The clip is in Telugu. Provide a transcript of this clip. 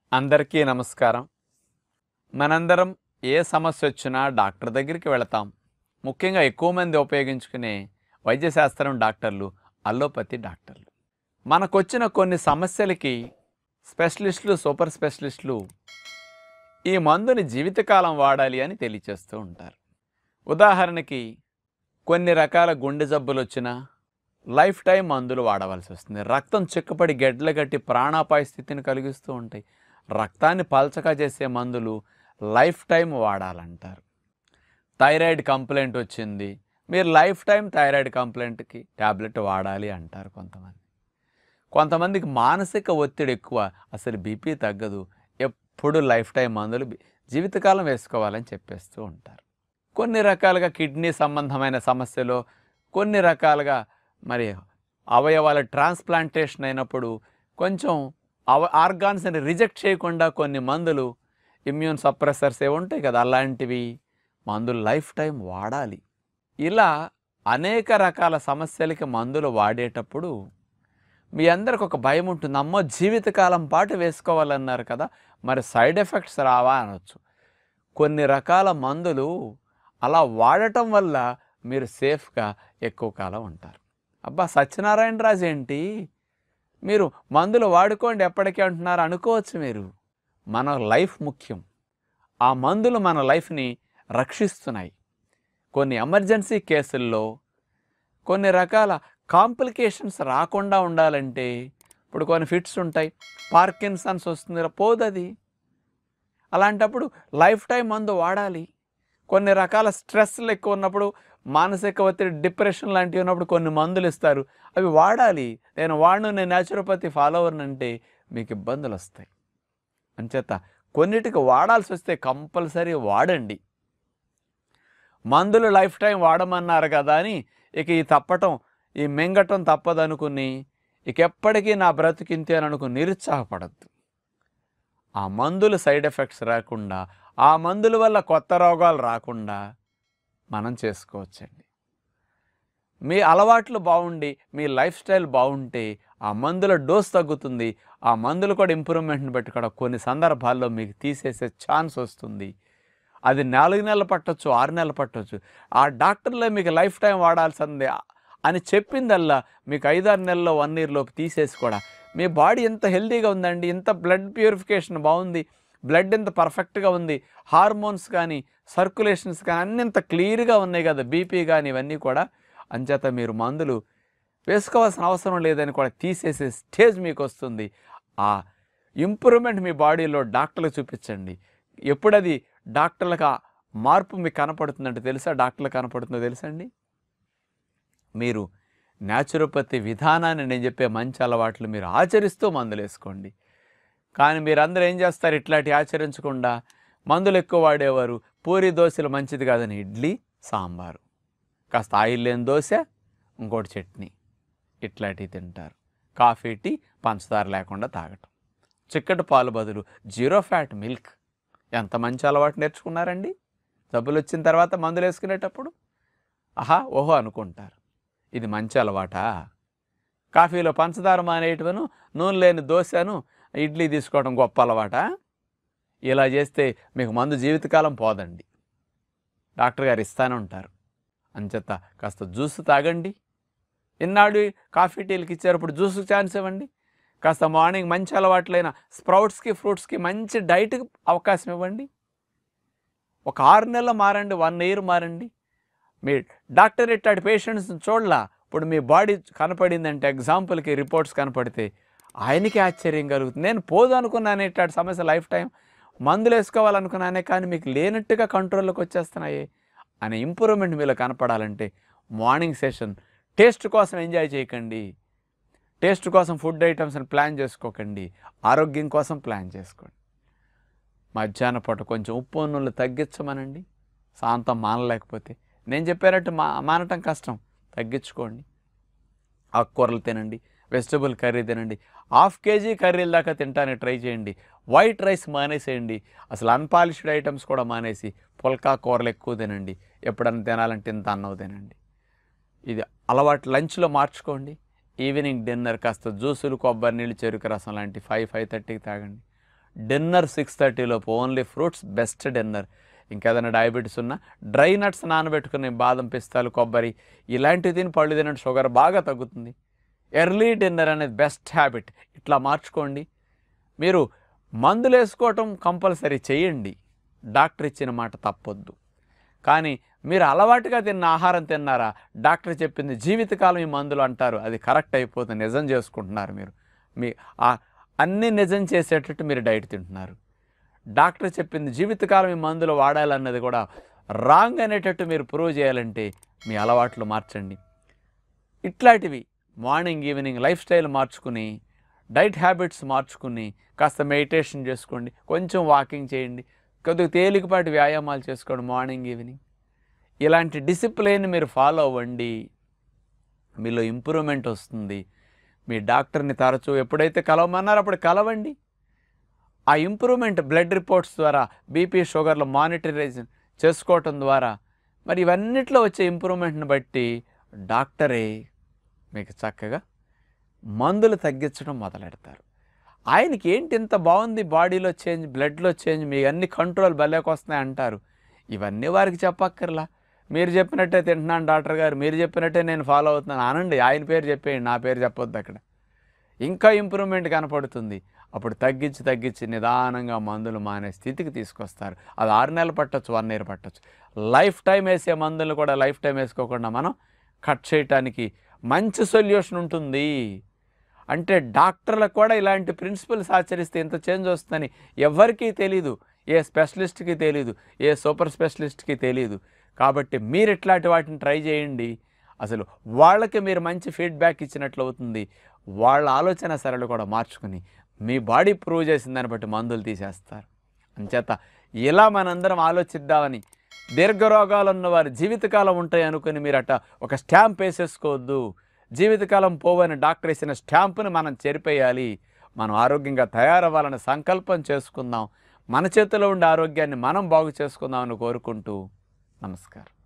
అందరికీ నమస్కారం మనందరం ఏ సమస్య వచ్చినా డాక్టర్ దగ్గరికి వెళతాం ముఖ్యంగా ఎక్కువ మంది ఉపయోగించుకునే వైద్యశాస్త్రం డాక్టర్లు అల్లోపతి డాక్టర్లు మనకొచ్చిన కొన్ని సమస్యలకి స్పెషలిస్టులు సూపర్ స్పెషలిస్టులు ఈ మందుని జీవితకాలం వాడాలి అని తెలియచేస్తూ ఉంటారు ఉదాహరణకి కొన్ని రకాల గుండె జబ్బులు వచ్చినా లైఫ్ టైం మందులు వాడవలసి వస్తుంది రక్తం చిక్కపడి గెడ్ల గట్టి ప్రాణాపాయ స్థితిని కలిగిస్తూ ఉంటాయి రక్తాన్ని పల్చగా చేసే మందులు లైఫ్ టైం వాడాలంటారు థైరాయిడ్ కంప్లైంట్ వచ్చింది మీరు లైఫ్ టైం థైరాయిడ్ కంప్లైంట్కి ట్యాబ్లెట్ వాడాలి అంటారు కొంతమంది కొంతమందికి మానసిక ఒత్తిడి ఎక్కువ అసలు బీపీ తగ్గదు ఎప్పుడు లైఫ్ టైం మందులు బి- జీవితకాలం వేసుకోవాలని చెప్పేస్తూ ఉంటారు కొన్ని రకాలుగా కిడ్నీ సంబంధమైన సమస్యలు కొన్ని రకాలుగా మరి అవయవాల ట్రాన్స్ప్లాంటేషన్ అయినప్పుడు కొంచెం అవ ఆర్గాన్స్ని రిజెక్ట్ చేయకుండా కొన్ని మందులు ఇమ్యూన్ సప్రెసర్స్ ఏ ఉంటాయి కదా అలాంటివి మందులు లైఫ్ టైం వాడాలి ఇలా అనేక రకాల సమస్యలకి మందులు వాడేటప్పుడు మీ అందరికి ఒక భయం ఉంటుంది అమ్మో జీవితకాలం పాటు వేసుకోవాలన్నారు కదా మరి సైడ్ ఎఫెక్ట్స్ రావా అనొచ్చు కొన్ని రకాల మందులు అలా వాడటం వల్ల మీరు సేఫ్గా ఎక్కువ కాలం ఉంటారు అబ్బా సత్యనారాయణ రాజు ఏంటి మీరు మందులు వాడుకోండి ఎప్పటికీ అంటున్నారు అనుకోవచ్చు మీరు మన లైఫ్ ముఖ్యం ఆ మందులు మన లైఫ్ని రక్షిస్తున్నాయి కొన్ని ఎమర్జెన్సీ కేసుల్లో కొన్ని రకాల కాంప్లికేషన్స్ రాకుండా ఉండాలంటే ఇప్పుడు కొన్ని ఫిట్స్ ఉంటాయి పార్కిన్సన్స్ వస్తుంది పోదది అలాంటప్పుడు లైఫ్ టైం మందు వాడాలి కొన్ని రకాల స్ట్రెస్లు ఎక్కువ ఉన్నప్పుడు మానసిక ఒత్తిడి డిప్రెషన్ లాంటివి ఉన్నప్పుడు కొన్ని మందులు ఇస్తారు అవి వాడాలి నేను వాడను నేను న్యాచురోపతి ఫాలోవర్ని అంటే మీకు ఇబ్బందులు వస్తాయి అంచేత కొన్నిటికి వాడాల్సి వస్తే కంపల్సరీ వాడండి మందులు లైఫ్ టైం వాడమన్నారు కదా అని ఇక ఈ తప్పటం ఈ మింగటం తప్పదనుకుని ఇక ఎప్పటికీ నా బ్రతికింతే అని అనుకుని నిరుత్సాహపడద్దు ఆ మందులు సైడ్ ఎఫెక్ట్స్ రాకుండా ఆ మందుల వల్ల కొత్త రోగాలు రాకుండా మనం చేసుకోవచ్చండి మీ అలవాట్లు బాగుండి మీ లైఫ్ స్టైల్ బాగుంటే ఆ మందుల డోస్ తగ్గుతుంది ఆ మందులు కూడా ఇంప్రూవ్మెంట్ని బట్టి కూడా కొన్ని సందర్భాల్లో మీకు తీసేసే ఛాన్స్ వస్తుంది అది నాలుగు నెలలు పట్టొచ్చు ఆరు నెలలు పట్టొచ్చు ఆ డాక్టర్లే మీకు లైఫ్ టైం వాడాల్సిందే అని చెప్పిందల్లా మీకు ఐదారు నెలల్లో వన్ ఇయర్లోపు తీసేసి కూడా మీ బాడీ ఎంత హెల్తీగా ఉందండి ఇంత బ్లడ్ ప్యూరిఫికేషన్ బాగుంది బ్లడ్ ఎంత పర్ఫెక్ట్గా ఉంది హార్మోన్స్ కానీ సర్క్యులేషన్స్ కానీ అన్ని ఇంత క్లియర్గా ఉన్నాయి కదా బీపీ కానీ ఇవన్నీ కూడా అంచేత మీరు మందులు వేసుకోవాల్సిన అవసరం లేదని కూడా తీసేసే స్టేజ్ మీకు వస్తుంది ఆ ఇంప్రూవ్మెంట్ మీ బాడీలో డాక్టర్లకు చూపించండి ఎప్పుడది డాక్టర్లకు ఆ మార్పు మీకు కనపడుతుందంటే తెలుసా డాక్టర్లకు కనపడుతుందో తెలుసా అండి మీరు న్యాచురోపతి విధానాన్ని నేను చెప్పే మంచి అలవాట్లు మీరు ఆచరిస్తూ మందులు వేసుకోండి కానీ మీరందరూ ఏం చేస్తారు ఇట్లాంటి ఆచరించకుండా మందులు ఎక్కువ వాడేవారు పూరి దోశలు మంచిది కాదని ఇడ్లీ సాంబారు కాస్త ఆయిల్ లేని దోశ ఇంకోటి చట్నీ ఇట్లాంటివి తింటారు కాఫీ టీ పంచదార లేకుండా తాగటం చిక్కటి పాలు బదులు జీరో ఫ్యాట్ మిల్క్ ఎంత మంచి అలవాటు నేర్చుకున్నారండి జబ్బులు వచ్చిన తర్వాత మందులు వేసుకునేటప్పుడు ఆహా ఓహో అనుకుంటారు ఇది మంచి అలవాటా కాఫీలో పంచదార మానేయటమను నూనె లేని దోశను ఇడ్లీ తీసుకోవడం గొప్ప అలవాటా ఇలా చేస్తే మీకు మందు జీవితకాలం పోదండి డాక్టర్ గారు ఇస్తానే ఉంటారు అంచేత కాస్త జ్యూస్ తాగండి ఇన్నాడు కాఫీ టీలకి ఇచ్చారు ఇప్పుడు జ్యూస్ ఛాన్స్ ఇవ్వండి కాస్త మార్నింగ్ మంచి అలవాట్లైన స్ప్రౌట్స్కి ఫ్రూట్స్కి మంచి డైట్కి అవకాశం ఇవ్వండి ఒక ఆరు నెలలు మారండి వన్ ఇయర్ మారండి మీ డాక్టర్ ఇట్లాంటి పేషెంట్స్ని చూడలా ఇప్పుడు మీ బాడీ కనపడిందంటే ఎగ్జాంపుల్కి రిపోర్ట్స్ కనపడితే ఆయనకి ఆశ్చర్యం కలుగుతుంది నేను పోదు అనుకున్నాను ఇట్లాంటి సమస్య లైఫ్ టైం మందులు వేసుకోవాలనుకున్నానే కానీ మీకు లేనట్టుగా కంట్రోల్లోకి వచ్చేస్తున్నాయి అనే ఇంప్రూవ్మెంట్ మీలో కనపడాలంటే మార్నింగ్ సెషన్ టేస్ట్ కోసం ఎంజాయ్ చేయకండి టేస్ట్ కోసం ఫుడ్ ఐటమ్స్ని ప్లాన్ చేసుకోకండి ఆరోగ్యం కోసం ప్లాన్ చేసుకోండి మధ్యాహ్న పూట కొంచెం ఉప్పు నూనెలు తగ్గించమనండి శాంతం మానలేకపోతే నేను చెప్పారంటే మా మానటం కష్టం తగ్గించుకోండి ఆకుకూరలు తినండి వెజిటబుల్ కర్రీ తినండి హాఫ్ కేజీ కర్రీల దాకా తింటానికి ట్రై చేయండి వైట్ రైస్ మానేసేయండి అసలు అన్పాలిష్డ్ ఐటమ్స్ కూడా మానేసి పుల్కా కూరలు ఎక్కువ తినండి ఎప్పుడన్నా తినాలంటే ఇంత అన్నం తినండి ఇది అలవాటు లంచ్లో మార్చుకోండి ఈవినింగ్ డిన్నర్ కాస్త జ్యూసులు కొబ్బరి నీళ్ళు చెరుకు రసం లాంటి ఫైవ్ ఫైవ్ థర్టీకి తాగండి డిన్నర్ సిక్స్ థర్టీలోపు ఓన్లీ ఫ్రూట్స్ బెస్ట్ డిన్నర్ ఇంకేదైనా డయాబెటీస్ ఉన్నా డ్రై నట్స్ నానబెట్టుకుని బాదం పిస్తాలు కొబ్బరి ఇలాంటివి తిని పళ్ళు తినండి షుగర్ బాగా తగ్గుతుంది ఎర్లీ డిన్నర్ అనేది బెస్ట్ హ్యాబిట్ ఇట్లా మార్చుకోండి మీరు మందులు వేసుకోవటం కంపల్సరీ చేయండి డాక్టర్ ఇచ్చిన మాట తప్పొద్దు కానీ మీరు అలవాటుగా తిన్న ఆహారం తిన్నారా డాక్టర్ చెప్పింది జీవితకాలం ఈ మందులు అంటారు అది కరెక్ట్ అయిపోతుంది నిజం చేసుకుంటున్నారు మీరు మీ ఆ- అన్నీ నిజం చేసేటట్టు మీరు డైట్ తింటున్నారు డాక్టర్ చెప్పింది జీవితకాలం ఈ మందులు వాడాలన్నది కూడా రాంగ్ అనేటట్టు మీరు ప్రూవ్ చేయాలంటే మీ అలవాట్లు మార్చండి ఇట్లాంటివి మార్నింగ్ ఈవినింగ్ లైఫ్ స్టైల్ మార్చుకుని డైట్ హ్యాబిట్స్ మార్చుకుని కాస్త మెడిటేషన్ చేసుకోండి కొంచెం వాకింగ్ చేయండి కొద్దిగా తేలికపాటి వ్యాయామాలు చేసుకోండి మార్నింగ్ ఈవినింగ్ ఇలాంటి డిసిప్లిన్ మీరు ఫాలో అవ్వండి మీలో ఇంప్రూవ్మెంట్ వస్తుంది మీ డాక్టర్ని తరచూ ఎప్పుడైతే కలవమన్నారో అప్పుడు కలవండి ఆ ఇంప్రూవ్మెంట్ బ్లడ్ రిపోర్ట్స్ ద్వారా బీపీ షుగర్లు మానిటరైజేషన్ చేసుకోవటం ద్వారా మరి ఇవన్నిట్లో వచ్చే ఇంప్రూవ్మెంట్ని బట్టి డాక్టరే మీకు చక్కగా మందులు తగ్గించడం మొదలెడతారు ఆయనకి ఏంటి ఇంత బాగుంది బాడీలో చేంజ్ బ్లడ్లో చేంజ్ మీ అన్ని కంట్రోల్ భలేకి వస్తున్నాయి అంటారు ఇవన్నీ వారికి చెప్పక్కర్లా మీరు చెప్పినట్టే తింటున్నాను డాక్టర్ గారు మీరు చెప్పినట్టే నేను ఫాలో అవుతున్నాను అనండి ఆయన పేరు చెప్పేయండి నా పేరు చెప్పొద్దు అక్కడ ఇంకా ఇంప్రూవ్మెంట్ కనపడుతుంది అప్పుడు తగ్గించి తగ్గించి నిదానంగా మందులు మానే స్థితికి తీసుకొస్తారు అది ఆరు నెలలు పట్టొచ్చు వన్ ఇయర్ పట్టొచ్చు లైఫ్ టైం వేసే మందులు కూడా లైఫ్ టైం వేసుకోకుండా మనం కట్ చేయటానికి మంచి సొల్యూషన్ ఉంటుంది అంటే డాక్టర్లకు కూడా ఇలాంటి ప్రిన్సిపల్స్ ఆచరిస్తే ఇంత చేంజ్ వస్తుందని ఎవరికీ తెలీదు ఏ స్పెషలిస్ట్కి తెలీదు ఏ సూపర్ స్పెషలిస్ట్కి తెలీదు కాబట్టి మీరు ఇట్లాంటి వాటిని ట్రై చేయండి అసలు వాళ్ళకి మీరు మంచి ఫీడ్బ్యాక్ ఇచ్చినట్లు అవుతుంది వాళ్ళ ఆలోచన సరళి కూడా మార్చుకుని మీ బాడీ ప్రూవ్ చేసిన దాన్ని బట్టి మందులు తీసేస్తారు అంచేత ఇలా మనందరం ఆలోచిద్దామని దీర్ఘరోగాలు ఉన్న వారి జీవితకాలం ఉంటాయి అనుకుని మీరు అట్ట ఒక స్టాంప్ వేసేసుకోవద్దు జీవితకాలం పోవని డాక్టర్ వేసిన స్టాంపుని మనం చెరిపేయాలి మనం ఆరోగ్యంగా తయారవ్వాలని సంకల్పం చేసుకుందాం మన చేతిలో ఉండే ఆరోగ్యాన్ని మనం బాగు చేసుకుందామని కోరుకుంటూ నమస్కారం